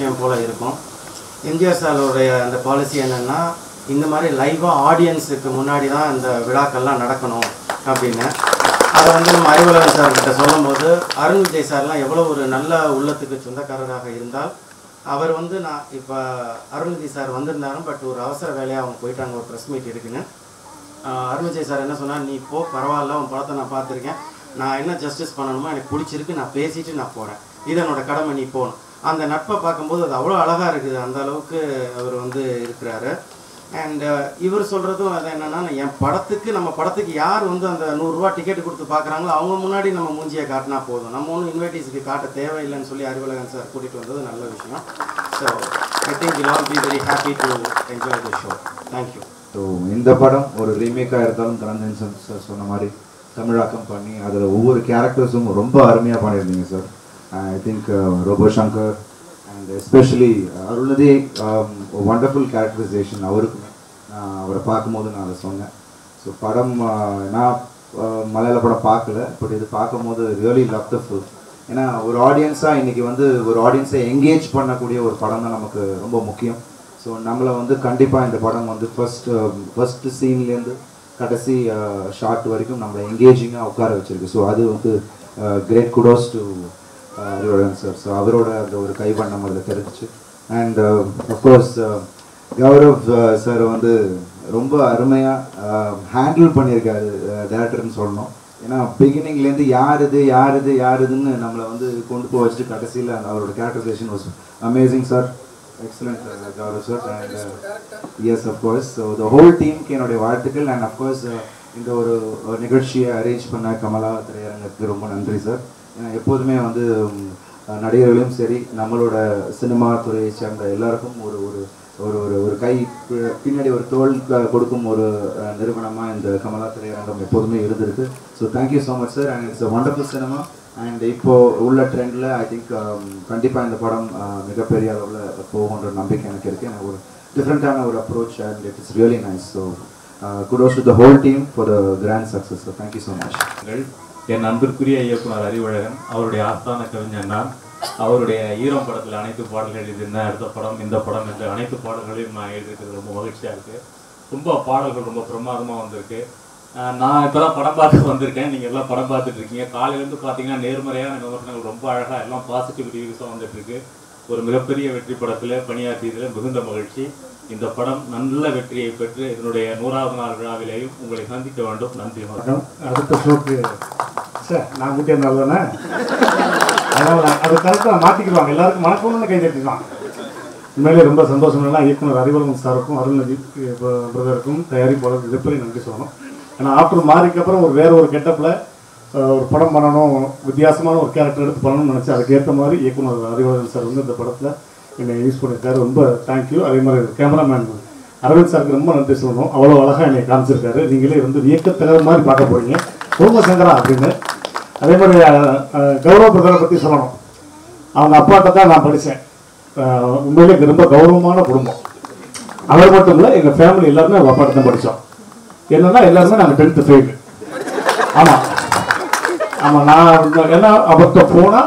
விஷயம் போல் இருக்கும் எம்ஜிஆர் சாரோடைய அந்த பாலிசி என்னென்னா இந்த மாதிரி லைவாக ஆடியன்ஸுக்கு முன்னாடி தான் இந்த விழாக்கள்லாம் நடக்கணும் அப்படின்னு அதை வந்து நம்ம அறிவுலகன் சார்கிட்ட சொல்லும்போது அருண் விஜய் சார்லாம் எவ்வளோ ஒரு நல்ல உள்ளத்துக்கு சொந்தக்காரராக இருந்தால் அவர் வந்து நான் இப்போ அருண் விஜய் சார் வந்திருந்தாலும் பட் ஒரு அவசர வேலையாக அவங்க போயிட்டாங்க ஒரு ப்ரெஸ் மீட் இருக்குன்னு ஆஹ் அருண் விஜய் சார் என்ன சொன்னார் நீ போ பரவாயில்ல உன் படத்தை நான் பார்த்துருக்கேன் நான் என்ன ஜஸ்டிஸ் பண்ணணுமோ எனக்கு பிடிச்சிருக்கு நான் பேசிட்டு நான் போகிறேன் இது என்னோட கடமை நீ போகணும் அந்த நட்பை பார்க்கும்போது அது அவ்வளோ அழகாக இருக்குது அந்த அளவுக்கு அவர் வந்து இருக்கிறாரு அண்ட் இவர் சொல்கிறதும் அது என்னன்னா என் படத்துக்கு நம்ம படத்துக்கு யார் வந்து அந்த நூறுரூவா டிக்கெட் கொடுத்து பார்க்குறாங்களோ அவங்க முன்னாடி நம்ம மூஞ்சியை காட்டினா போதும் நம்ம ஒன்றும் இன்வைட்டிஸ்க்கு காட்ட தேவையில்லைன்னு சொல்லி அறிவுலகன் சார் கூட்டிகிட்டு வந்தது நல்ல விஷயம் so I think you all be very happy to enjoy the show thank you so இந்த படம் ஒரு ரீமேக்காக இருந்தாலும் தனஞ்சன் சார் சொன்ன மாதிரி தமிழாக்கம் பண்ணி அதில் ஒவ்வொரு கேரக்டர்ஸும் ரொம்ப அருமையாக பண்ணியிருந்தீங்க sir I think Robo Shankar and especially Arulnithi wonderful characterisation அவருக்குமே நான் அவரை பார்க்கும்போது நான் அதை சொன்னேன் ஸோ படம் uh, நான் uh, மலையாள படம் பார்க்கல பட் இது பார்க்கும்போது ரியலி லவ் த ஃபில் ஏன்னா ஒரு ஆடியன்ஸாக இன்னைக்கு வந்து ஒரு ஆடியன்ஸை எங்கேஜ் பண்ணக்கூடிய ஒரு படம் தான் நமக்கு ரொம்ப முக்கியம் ஸோ நம்மளை வந்து கண்டிப்பாக இந்த படம் வந்து ஃபர்ஸ்ட் ஃபர்ஸ்ட் சீன்லேருந்து கடைசி ஷார்ட் வரைக்கும் நம்மளை எங்கேஜிங்காக உட்கார வச்சிருக்கு ஸோ அது வந்து கிரேட் குடோஸ் டு அறிவுடன் சார் ஸோ அவரோட அந்த ஒரு கைவண்ணம் அதில் தெரிஞ்சிச்சு அண்ட் அஃப்கோர்ஸ் கௌரவ் சார் வந்து ரொம்ப அருமையாக ஹேண்டில் பண்ணியிருக்காரு டேரக்டர்னு சொல்லணும் ஏன்னா பிகினிங்லேருந்து யார் இது யார் இது யார் இதுன்னு நம்மளை வந்து கொண்டு போய் வச்சுட்டு கடைசியில் அவரோட characterisation was amazing sir excellent Gaurav sir and yes of course so the whole டீமுக்கு என்னுடைய வாழ்த்துக்கள் அண்ட் அஃப்கோர்ஸ் இந்த ஒரு ஒரு நிகழ்ச்சியை அரேஞ்ச் பண்ண கமலா திரையரங்கத்துக்கு ரொம்ப நன்றி சார் ஏன்னா எப்போதுமே வந்து உம், நடிகர்களும் சரி நம்மளோட சினிமா துறையை சேர்ந்த எல்லாருக்கும் ஒரு ஒரு ஒரு ஒரு ஒரு கை பி- பின்னாடி ஒரு தோல் க- கொடுக்கும் ஒரு அஹ், நிறுவனமா இந்த கமலா திரையரங்கம் எப்போதுமே இருந்திருக்கு so thank you so much sir and it's wonderful cinema and இப்போ உள்ள ட்ரெண்டில் ஐ திங்க் கண்டிப்பாக இந்த படம் அஹ், மிகப்பெரிய அளவில் போகுன்ற நம்பிக்கை எனக்கு இருக்குது எனக்கு ஒரு டிஃப்ரெண்ட்டான ஒரு approach and it is really nice so kudos to the whole team for the grand success so thank you so much பாடல்கள் என் அன்பிற்குரிய இயக்குனர் அறிவழகன் அவருடைய ஆஸ்தான கவிஞர் நான் அவருடைய ஈரம் படத்தில் அனைத்து பாடல்கள் எழுதியிருந்தேன் அடுத்த படம் இந்த படம் என்று அனைத்து பாடல்களையும் நான் எழுதியிருக்கிறது ரொம்ப மகிழ்ச்சியாக இருக்குது ரொம்ப பாடல்கள் ரொம்ப பிரமாதமாக வந்திருக்கு அஹ் நான் இப்போ தான் படம் பார்த்து வந்திருக்கேன் நீங்கள் எல்லாம் படம் பார்த்துட்டு இருக்கீங்க காலையிலேருந்து பார்த்தீங்கன்னா நேர்மறையான விமர்சனங்கள் ரொம்ப அழகாக எல்லாம் பாசிட்டிவ் ரிவ்யூஸாக வந்துட்டு இருக்கு ஒரு மிகப்பெரிய வெற்றி படத்தில் பணியாற்றியதில் மிகுந்த மகிழ்ச்சி இந்த படம் நல்ல வெற்றியை பெற்று இதனுடைய நூறாவது நாள் விழாவிலேயும் உங்களை சந்திக்க வேண்டும் நன்றி வணக்கம் அடுத்த ஷோக்கு சார் நான் கூட்டிய இருந்தால் தானே அதனால் அது கரெக்டாக மாற்றிக்கிடுவாங்க எல்லாருக்கும் மனப்பூர்வம் கை தட்டிக்கலாம் உண்மையிலே ரொம்ப சந்தோஷம் எல்லாம் இயக்குனர் அறிவலகம் சாருக்கும் அருள்நதி பிரதருக்கும் தயாரிப்பாளருக்கு மிகப்பெரிய நன்றி சொல்லணும் ஏன்னா ஆஃப்டர் மாறிக்கு அப்புறம் ஒரு வேற ஒரு கெட்டப்பில் ஒரு படம் பண்ணணும் வித்தியாசமான ஒரு கேரக்டர் எடுத்து பண்ணணும்னு நினச்சி அதுக்கேற்ற மாதிரி இயக்குனர் அறிவலகம் சார் வந்து இந்த படத்தில் என்னை யூஸ் பண்ணியிருக்காரு ரொம்ப தேங்க்யூ அதே மாதிரி கேமராமேன் அரவிந்த் சாருக்கு ரொம்ப நன்றி சொல்லணும் அவ்வளோ அழகாக என்னை காமிச்சிருக்காரு நீங்களே வந்து வியக்கத்தக மாதிரி பார்க்க போறீங்க சோம சங்கரா அப்படின்னு அதே மாதிரி அஹ், அஹ், கௌரவ பிரதரை பற்றி சொல்லணும் அவங்க அப்பாட்ட தான் நான் படித்தேன் உண்மையிலே எனக்கு ரொம்ப கௌரவமான குடும்பம் அவர் மட்டும் இல்லை எங்கள் ஃபேமிலி எல்லாருமே அவங்க அப்பாட்ட தான் படித்தோம் என்னன்னா எல்லாருமே நாங்கள் டென்த்து ஃபெயில் ஆமாம் ஆமாம் நான் வந்து- ஏன்னா அவர்கிட்ட போனால்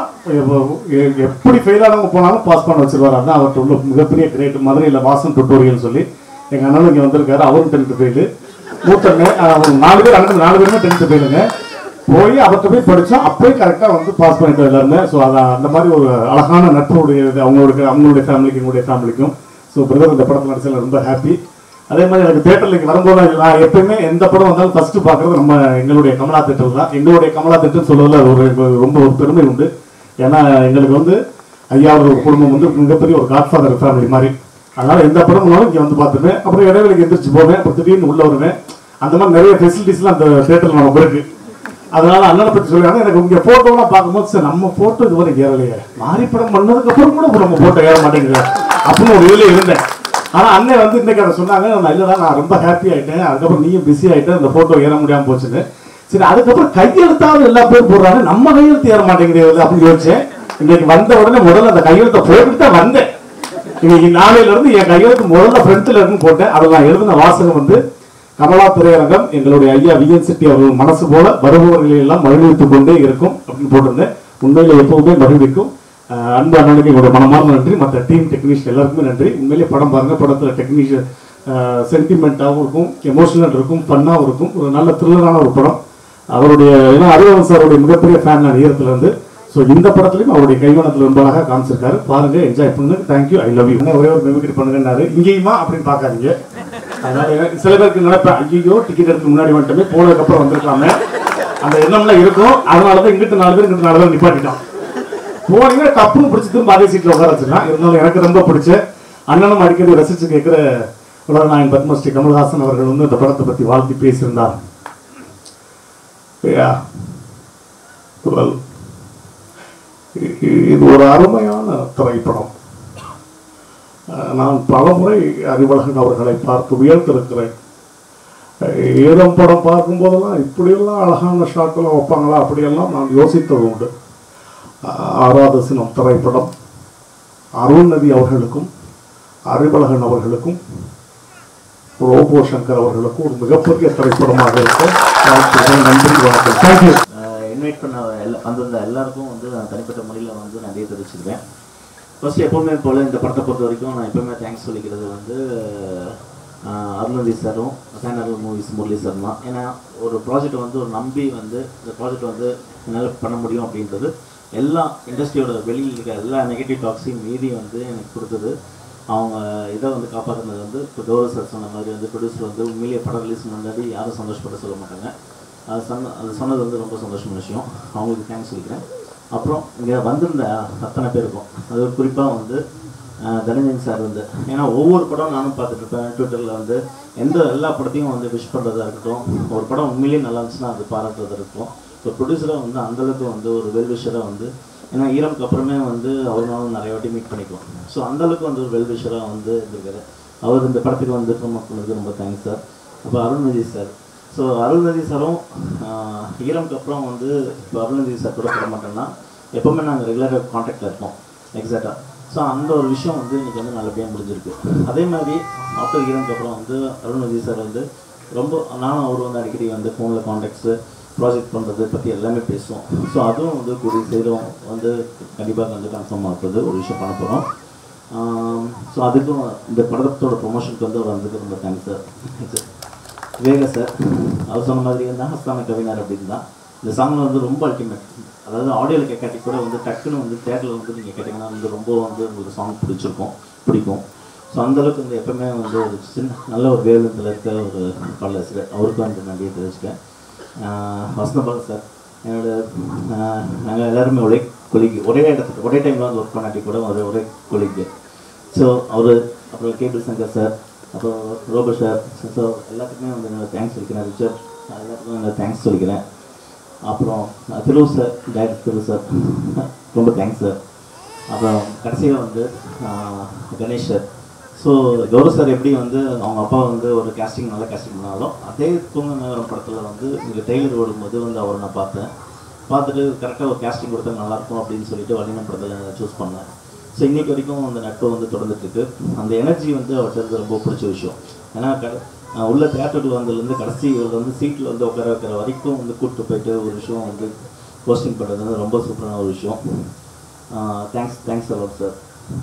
எப்படி ஃபெயில் ஆனவங்க போனாலும் பாஸ் பண்ண வச்சிருவாரு அதான் அவர்கிட்ட உள்ள மிகப்பெரிய கிரேட் மதுரையில் வாசன் டுட்டோரியல் சொல்லி எங்கள் அண்ணன் இங்கே வந்திருக்காரு அவரும் டென்த்து ஃபெயிலு மூத்தங்க அவங்க நாலு பேர் அண்ணன் நாலு பேருமே டென்த்து ஃபெயிலுங்க போய் அவர்கிட்ட போய் படித்தோம் அப்போயே கரெக்டாக வந்து பாஸ் பண்ணிட்டோம் எல்லாருமே ஸோ அதான் அந்த மாதிரி ஒரு அழகான நட்புடைய இது அவங்களுக்கு அவங்களுடைய ஃபேமிலிக்கும் எங்களுடைய ஃபேமிலிக்கும் ஸோ பிரதர் இந்த படத்தில் நடிச்சதில் ரொம்ப ஹாப்பி அதே மாதிரி எனக்கு தேட்டரில் இங்கே வரும்போது நான் எப்பயுமே எந்த படம் வந்தாலும் ஃபர்ஸ்ட் பார்க்குறது நம்ம எங்களுடைய கமலா தேட்டர் தான் எங்களுடைய கமலா தேட்டர்னு சொல்வதில் ஒரு எங்களுக்கு ரொம்ப ஒரு பெருமை உண்டு ஏன்னா எங்களுக்கு வந்து ஐயா அவர்கள் குடும்பம் வந்து மிகப்பெரிய ஒரு காட்ஃபாதர் ஃபேமிலி மாதிரி அதனால எந்த படம் வந்தாலும் இங்கே வந்து பார்த்துப்பேன் அப்புறம் இடைவெளிக்கு எந்திரிச்சு போவேன் அப்புறம் திடீர்னு உள்ள வருவேன் அந்த மாதிரி நிறைய ஃபெசிலிட்டிஸ்லாம் அந்த தேட்டரில் நமக்கு இருக்கு அதனால அண்ணனை பற்றி சொல்லுவாங்க எனக்கு இங்கே ஃபோட்டோலாம் பார்க்கும்போது சார் நம்ம ஃபோட்டோ இதுவரை ஏறலையே மாறி படம் பண்ணதுக்கு அப்புறம் கூட இப்ப நம்ம ஃபோட்டோ ஏற மாட்டேங்குது அப்படின்னு ஒரு இதில் இருந்தேன் ஆனா அண்ணன் வந்து இன்னைக்கு அதை சொன்னாங்க நான் இல்லடா நான் ரொம்ப ஹாப்பி ஆயிட்டேன் அதுக்கப்புறம் நீயும் பிஸி ஆயிட்டேன் அந்த போட்டோ ஏற முடியாம போச்சுன்னு சரி அதுக்கப்புறம் கையெழுத்தாவது எல்லா பேரும் போடுறாங்க நம்ம கையெழுத்து ஏற மாட்டேங்குது அப்படின்னு யோசிச்சேன் இன்னைக்கு வந்த உடனே முதல்ல அந்த கையெழுத்தை போட்டுட்டு தான் வந்தேன் இன்னைக்கு நாளையில இருந்து என் கையெழுத்து முதல்ல ஃப்ரண்ட்ல இருந்து போட்டேன் அதில் நான் எழுதின வாசகம் வந்து கமலா திரையரங்கம் எங்களுடைய ஐயா விஎன் செட்டி அவர்கள் மனசு போல வருபவர்களை எல்லாம் மகிழ்வித்துக் கொண்டே இருக்கும் அப்படின்னு போட்டிருந்தேன் உண்மையில எப்பவுமே மகிழ்விக்கும் அஹ் அன்பு அண்ணனுக்கு என்னோட மனமார்ந்த நன்றி மற்ற டீம் டெக்னீஷியன் எல்லாருக்குமே நன்றி உண்மையிலேயே படம் பாருங்க படத்தில் டெக்னீஷியன் சென்டிமெண்ட்டாகவும் இருக்கும் எமோஷனல் இருக்கும் ஃபன்னாகவும் இருக்கும் ஒரு நல்ல த்ரில்லரான ஒரு படம் அவருடைய ஏன்னா அறிவன் சாருடைய மிகப்பெரிய ஃபேன் நான் ஈரத்துல இருந்து ஸோ இந்த படத்துலையும் அவருடைய கைவனத்தில் ரொம்ப அழகாக காமிச்சிருக்காரு பாருங்க என்ஜாய் பண்ணுங்க தேங்க்யூ ஐ லவ் யூ ஒரே ஒரு மிமிக்ரி பண்ணுங்கன்னாரு இங்கேயுமா அப்படின்னு பார்க்காதீங்க அதனால எனக்கு சில பேருக்கு நினைப்பேன் ஐயோ டிக்கெட் எடுத்து முன்னாடி வந்துட்டோமே போனதுக்கப்புறம் வந்திருக்காமே அந்த எண்ணம்லாம் இருக்கும் அதனால தான் இங்கிட்டு நாலு பேர் இங்கிட்டு நாலு பேர் நிப்பாட்டிட்டோம் போனீங்கன்னா டப்புன்னு பிடிச்சி திரும்ப அதே சீட்டில் உட்கார வச்சிடலாம் இருந்தாலும் எனக்கு ரொம்ப பிடிச்ச அண்ணனும் அடிக்கடி ரசிச்சு கேட்குற உலகநாயன் பத்மஸ்ரீ கமல்ஹாசன் அவர்கள் வந்து இந்த படத்தை பற்றி வாழ்த்தி பேசியிருந்தார் Yeah. Well, இ- இது ஒரு அருமையான திரைப்படம் அஹ் நான் பலமுறை அறிவழகன் அவர்களை பார்த்து வியர்த்திருக்கிறேன் அஹ் ஈரம் படம் பார்க்கும்போதெல்லாம் இப்படியெல்லாம் அழகான ஷாட்டெல்லாம் வைப்பாங்களா அப்படியெல்லாம் நான் யோசித்தது உண்டு அஹ் ஆறாவது சினம் திரைப்படம் அருள்நதி அவர்களுக்கும் அறிவழகன் அவர்களுக்கும் ரோபோ சங்கர் அவர்களுக்கும் ஒரு மிகப்பெரிய திரைப்படமாக இருக்கும் வாழ்த்துக்கள். நன்றி வணக்கம் தேங்க்யூ இன்வைட் பண்ண எல்லா வந்திருந்த எல்லாருக்கும் வந்து நான் தனிப்பட்ட முறையில் வந்து நன்றியை தெரிவிச்சுக்கிறேன் ஃபர்ஸ்ட் எப்போவுமே போல இந்த படத்தை பொறுத்த வரைக்கும் நான் எப்பவுமே தேங்க்ஸ் சொல்லிக்கிறது வந்து ஆஹ், அருள்நந்தி சாரும் சேனல் மூவிஸ் முரளி சார் தான் ஏன்னா ஒரு ப்ராஜெக்ட் வந்து ஒரு நம்பி வந்து இந்த ப்ராஜெக்ட் வந்து என்னால் பண்ண முடியும் அப்படின்றது எல்லா இண்டஸ்ட்ரியோட வெளியில் இருக்க எல்லா நெகட்டிவ் டாக்ஸையும் மீறி வந்து எனக்கு கொடுத்தது அவங்க இதை வந்து காப்பாற்றுனது வந்து இப்போ கௌரவ் சார் சொன்ன மாதிரி வந்து ப்ரொடியூசர் வந்து உண்மையிலேயே படம் ரிலீஸ் முன்னாடி யாரும் சந்தோஷப்பட சொல்ல மாட்டாங்க அது சொன்ன அது சொன்னது வந்து ரொம்ப சந்தோஷமான விஷயம் அவங்களுக்கு தேங்க்ஸ் சொல்லிக்கிறேன் அப்புறம் இங்கே வந்திருந்த அத்தனை பேருக்கும் அது குறிப்பாக வந்து அஹ், தனஞ்சன் சார் வந்து ஏன்னா ஒவ்வொரு படம் நானும் பார்த்துட்டு இருப்பேன் ட்விட்டரில் வந்து எந்த எல்லா படத்தையும் வந்து விஷ் பண்ணுறதா இருக்கட்டும் ஒரு படம் உண்மையிலேயே நல்லா இருந்துச்சுன்னா அது பாராட்டுறதா இருக்கும் இப்போ ப்ரொடியூசராக வந்து அந்தளவுக்கு வந்து ஒரு வெல்விஷராக வந்து ஏன்னா ஈரம்க்கு அப்புறமே வந்து அவருனாலும் நிறைய வாட்டி மீட் பண்ணிக்குவோம் ஸோ அந்தளவுக்கு வந்து ஒரு வெல்விஷராக வந்து இருந்திருக்காரு அவர் இந்த படத்துக்கு வந்து ப்ரொமோட் பண்ணதுக்கு ரொம்ப தேங்க்ஸ் சார் அப்போ அருண்மதி சார் ஸோ அருள்நதி சாரும் ஆஹ், ஈரம்க்கு அப்புறம் வந்து இப்போ அருள்நதி சார் கூட போட மாட்டோம்னா எப்போவுமே நாங்கள் ரெகுலராக காண்டாக்டில் இருப்போம் எக்ஸாக்டாக ஸோ அந்த ஒரு விஷயம் வந்து இன்னைக்கு வந்து நல்லபடியாக முடிஞ்சிருக்கு அதே மாதிரி ஆஃப்டர் ஈரம்க்கு அப்புறம் வந்து அருள்நதி சார் வந்து ரொம்ப நானும் அவர் வந்து அடிக்கடி வந்து ஃபோனில் காண்டாக்ட்ஸு ப்ராஜெக்ட் பண்ணுறது பற்றி எல்லாமே பேசுவோம் ஸோ அதுவும் வந்து கூடிய சீக்கிரம் வந்து கண்டிப்பாக வந்து கன்ஃபார்ம் ஆகுறது ஒரு விஷயம் பண்ண போகிறோம் ஸோ அதுக்கும் இந்த படத்தோட ப்ரொமோஷனுக்கு வந்து அவர் வந்ததுக்கு ரொம்ப தேங்க்ஸ் சார் வேக சார் அவர் சொன்ன மாதிரி வந்து ஹஸ்தான கவிஞர் அப்படின்னு தான் இந்த சாங் வந்து ரொம்ப அல்டிமேட் அதாவது ஆடியோவில் கேட்காட்டி கூட வந்து டக்குன்னு வந்து தேட்டரில் வந்து நீங்கள் கேட்டிங்கன்னா வந்து ரொம்ப வந்து உங்களுக்கு சாங் பிடிச்சிருக்கும் பிடிக்கும் ஸோ அந்தளவுக்கு வந்து எப்பவுமே வந்து ஒரு சின்ன நல்ல ஒரு வேலத்தில் இருக்க ஒரு பாடலாசிரியர் அவருக்கும் வந்து நன்றியை தெரிவிச்சுக்கேன் வசந்தபால் சார் என்னோட நாங்கள் எல்லாருமே ஒரே கொலிக்கு ஒரே இடத்துல ஒரே டைமில் வந்து ஒர்க் பண்ணாட்டி கூட ஒரே ஒரே கொலிக்கு ஸோ அவர் அப்புறம் கேபிள் சங்கர் சார் அப்புறம் ரோபோ சார் ஸோ எல்லாத்துக்குமே வந்து என்னோட தேங்க்ஸ் சொல்லிக்கிறேன் ரிச்சர்ட் எல்லாத்துக்கும் என்னோட தேங்க்ஸ் சொல்லிக்கிறேன் அப்புறம் Thiru sir director Thiru sir ரொம்ப தேங்க்ஸ் சார் அப்புறம் கடைசியாக வந்து ஆஹ், Ganesh sir so Gaurav sir எப்படி வந்து அவங்க அப்பா வந்து ஒரு casting நல்ல casting பண்ணாலும் அதே தூங்க நகரம் படத்தில் வந்து இங்கே டெய்லர் ஓடும்போது வந்து அவரை நான் பார்த்தேன் பார்த்துட்டு கரெக்டாக ஒரு casting கொடுத்தா நல்லாயிருக்கும் அப்படின்னு சொல்லிட்டு வல்லினம் படத்தில் சூஸ் பண்ணேன் ஸோ இன்னைக்கு வரைக்கும் அந்த நட்பு வந்து தொடர்ந்துட்டு இருக்கு அந்த எனர்ஜி வந்து அவர்கிட்ட இருந்து ரொம்ப பிடிச்ச விஷயம் ஏன்னா க ஆஹ் உள்ள தேட்டருக்கு வந்ததுலேருந்து கடைசி இவர் வந்து சீட்டில் வந்து உட்கார வைக்கிற வரைக்கும் வந்து கூப்பிட்டு போயிட்டு ஒரு விஷயம் வந்து போஸ்டிங் பண்ணுறது வந்து ரொம்ப சூப்பரான ஒரு விஷயம் தேங்க்ஸ் தேங்க்ஸ் அலோட் சார்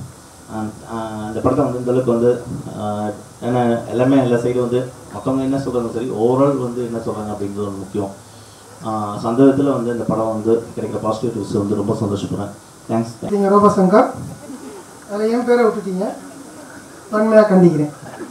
அந்த படத்தை வந்து இந்த அளவுக்கு வந்து ஆஹ் ஏன்னா எல்லாமே எல்லா சைடும் வந்து மற்றவங்க என்ன சொல்கிறாங்க சரி ஓவரால் வந்து என்ன சொல்கிறாங்க அப்படின்றது ஒரு முக்கியம் ஸோ அந்த விதத்தில் வந்து இந்த படம் வந்து கிடைக்கிற பாசிட்டிவ் நியூஸ் வந்து ரொம்ப சந்தோஷப்படுறேன் தேங்க்ஸ் நீங்கள் ரோபசங்கர் அதில் என் பேரை விட்டுட்டீங்க வன்மையாக கண்டிக்கிறேன்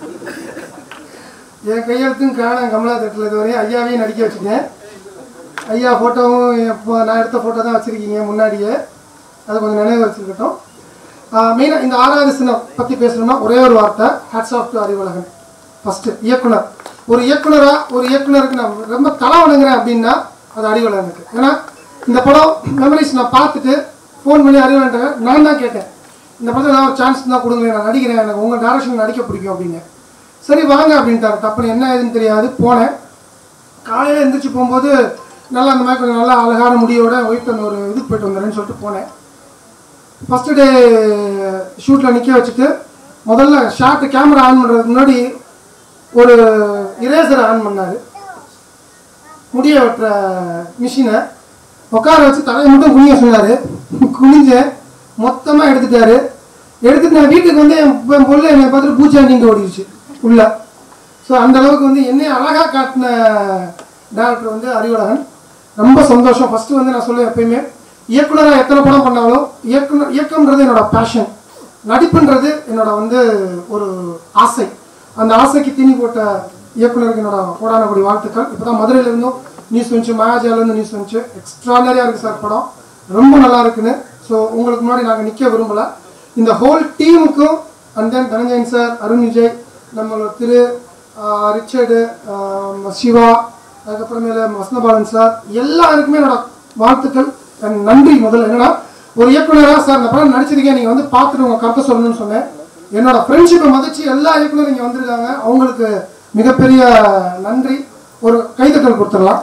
என் கையெழுத்தும் காணும் கமலா தட்டில் இதுவரையும் ஐயாவையும் நடிக்க வச்சுட்டேன் ஐயா ஃபோட்டோவும் இப்போ நான் எடுத்த ஃபோட்டோ தான் வச்சுருக்கீங்க முன்னாடியே அதை கொஞ்சம் நினைவு வச்சுருக்கட்டும் மெயினாக இந்த ஆறாவது சினம் பற்றி பேசணும்னா ஒரே ஒரு வார்த்தை hats off to Arivazhagan first இயக்குனர் ஒரு இயக்குனராக ஒரு இயக்குனருக்கு நான் ரொம்ப தலை வணங்குறேன் அப்படின்னா அது அறிவழகனுக்கு ஏன்னா இந்த படம் மெமரிஸ் நான் பார்த்துட்டு ஃபோன் பண்ணி அறிவழன்ட்ட நான் தான் கேட்டேன் இந்த படத்தில் நான் ஒரு சான்ஸ் தான் கொடுங்களேன் நான் நடிக்கிறேன் எனக்கு உங்கள் டேரக்ஷன் நடிக்க பிடிக்கும் அப்படின்னு சரி வாங்க அப்படின்ட்டாரு தப்புன்னு என்ன ஏதுன்னு தெரியாது போனேன் காலையில் எழுந்திரிச்சு போகும்போது நல்லா அந்த மாதிரி கொஞ்சம் நல்லா அழகான முடியோட ஒயிட் அந்த ஒரு இதுக்கு போயிட்டு வந்துடுறேன்னு சொல்லிட்டு போனேன் ஃபஸ்ட்டு டே ஷூட்டில் நிற்க வச்சுட்டு முதல்ல ஷார்ட் கேமரா ஆன் பண்ணுறதுக்கு முன்னாடி ஒரு இரேசரை ஆன் பண்ணார் முடிய வெட்டுற மிஷினை உட்கார வச்சு தலையை மட்டும் குனிய சொன்னார் குனிஞ்சேன் மொத்தமாக எடுத்துட்டாரு எடுத்துட்டு நான் வீட்டுக்கு வந்து என் பொ- என் பொண்ணு என்னை பார்த்துட்டு பூச்சாண்டின்ட்டு ஓடிடுச்சு உள்ள ஸோ அந்த அளவுக்கு வந்து என்னை அழகாக காட்டின டேரக்டர் வந்து அறிவுலகன் ரொம்ப சந்தோஷம் ஃபஸ்ட்டு வந்து நான் சொல்லுவேன் எப்பயுமே இயக்குனராக எத்தனை படம் பண்ணாலும் இயக்குனர் இயக்கம்ன்றது என்னோட பேஷன் நடிப்புன்றது என்னோட வந்து ஒரு ஆசை அந்த ஆசைக்கு தீனி போட்ட இயக்குனருக்கு என்னோட கோடான கோடி வாழ்த்துக்கள் இப்போ தான் மதுரையிலேருந்தும் நியூஸ் வந்துச்சு மாயாஜாலேருந்து நியூஸ் வந்துச்சு எக்ஸ்ட்ரானரியாக இருக்குது சார் படம் ரொம்ப நல்லா இருக்குன்னு ஸோ உங்களுக்கு முன்னாடி நாங்கள் நிற்க விரும்பலை இந்த ஹோல் டீமுக்கும் and then Dhananjayan sir Arun Vijay நம்மளோட திரு ஆஹ், ரிச்சர்டு ஆஹ், சிவா அதுக்கப்புறமேல வசந்தபாலன் சார் எல்லாருக்குமே என்னோட வாழ்த்துக்கள் and நன்றி முதல்ல என்னன்னா ஒரு இயக்குனராக சார் இந்த படம் நடிச்சிருக்கேன் நீங்கள் வந்து பார்த்துட்டு உங்கள் கருத்தை சொல்லணும்னு சொன்னேன் என்னோட ஃப்ரெண்ட்ஷிப்பை மதிச்சு எல்லா இயக்குனரும் இங்கே வந்திருக்காங்க அவங்களுக்கு மிகப்பெரிய நன்றி ஒரு கைதட்டல் கொடுத்துடலாம்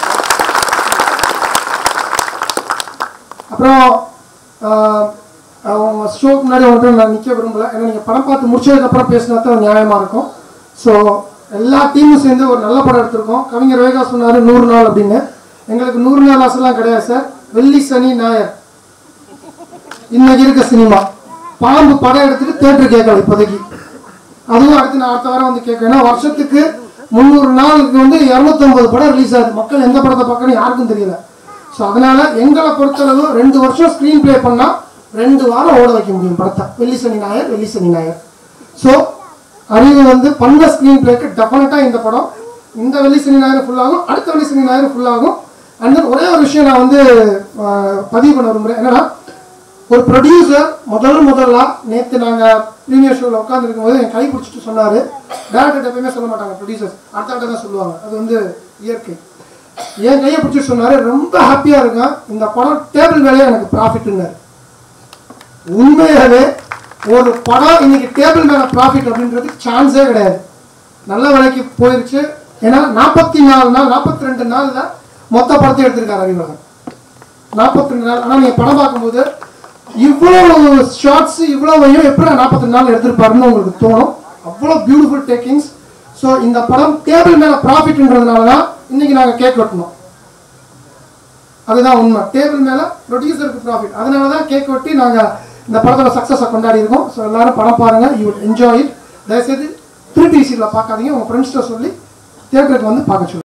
அப்புறம் ஆஹ், அவங்க ஷோக்கு முன்னாடி வந்துட்டு நான் நிற்க விரும்பல ஏன்னா நீங்கள் படம் பார்த்து முடிச்சதுக்கப்புறம் பேசினா தான் நியாயமாக இருக்கும் ஸோ எல்லா டீமும் சேர்ந்து ஒரு நல்ல படம் எடுத்திருக்கோம் கவிஞர் வேகா சொன்னார் நூறு நாள் அப்படின்னு எங்களுக்கு நூறு நாள் ஆசைலாம் கிடையாது சார் வெள்ளி சனி ஞாயர் இன்னைக்கு இருக்க சினிமா பாம்பு படம் எடுத்துட்டு தேட்டர் கேட்கலாம் இப்போதைக்கு அதுவும் அடுத்து நான் அடுத்த வாரம் வந்து கேட்கறேன் ஏன்னா வருஷத்துக்கு முந்நூறு நாளுக்கு வந்து இரநூத்தம்பது படம் ரிலீஸ் ஆகுது மக்கள் எந்த படத்தை பார்க்கணும் யாருக்கும் தெரியல ஸோ அதனால எங்களை பொறுத்தளவு ரெண்டு வருஷம் ஸ்க்ரீன் ப்ளே பண்ணால் ரெண்டு வாரம் ஓட வைக்க முடியும் படத்தை வெள்ளி சனி ஞாயர் வெள்ளி சனி ஞாயர் ஸோ அறிவு வந்து பண்ண ஸ்க்ரீன் பிளேக்கு டெஃபினட்டாக இந்த படம் இந்த வெள்ளி சனி ஞாயிறு ஃபுல்லாகும் அடுத்த வெள்ளி சனி ஞாயிறு ஃபுல்லாகும் அண்ட் தென் ஒரே ஒரு விஷயம் நான் வந்து ஆஹ், பதிவு பண்ண விரும்புகிறேன் என்னன்னா ஒரு ப்ரொடியூசர் முதல் முதல்ல நேற்று நாங்கள் ப்ரீமியர் ஷோவில் உட்காந்துருக்கும் போது என் கை பிடிச்சிட்டு சொன்னார் டேரக்டர் எப்பயுமே சொல்ல மாட்டாங்க ப்ரொடியூசர்ஸ் அடுத்த அடுத்த தான் சொல்லுவாங்க அது வந்து இயற்கை என் கையை பிடிச்சி சொன்னார் ரொம்ப ஹாப்பியாக இருக்கேன் இந்த படம் டேபிள் வேலையே எனக்கு ப்ராஃபிட்னாரு உண்மையாகவே ஒரு படம் இன்னைக்கு டேபிள் மேலே ப்ராஃபிட் அப்படின்றது சான்ஸே கிடையாது நல்ல விலைக்கு போயிருச்சு ஏன்னா நாற்பத்தி நாலு நாள் நாற்பத்தி ரெண்டு நாளில் மொத்த படத்தை எடுத்திருக்காரு அறிவகன் நாற்பத்தி ரெண்டு நாள் ஆனால் நீங்கள் படம் பார்க்கும்போது இவ்வளோ ஷார்ட்ஸ் இவ்வளோவையும் எப்படி நாற்பத்தி நாள் எடுத்திருப்பாருன்னு உங்களுக்கு தோணும் அவ்வளோ பியூட்டிஃபுல் டேக்கிங்ஸ் ஸோ இந்த படம் டேபிள் மேலே ப்ராஃபிட்ன்றதுனால தான் இன்னைக்கு நாங்கள் கேக் வெட்டணும் அதுதான் உண்மை டேபிள் மேலே ப்ரொடியூசருக்கு ப்ராஃபிட் அதனால தான் கேக் வெட்டி நாங்கள் இந்த படத்தோட சக்ஸஸை கொண்டாடி இருக்கோம் ஸோ எல்லாரும் படம் பாருங்கள் யூ என்ஜாய் இட் தயவுசெய்து த்ரீ டிசியில் பார்க்காதீங்க உங்கள் ஃப்ரெண்ட்ஸ்கிட்ட சொல்லி தியேட்டருக்கு வந்து பார்க்க சொல்லுங்கள்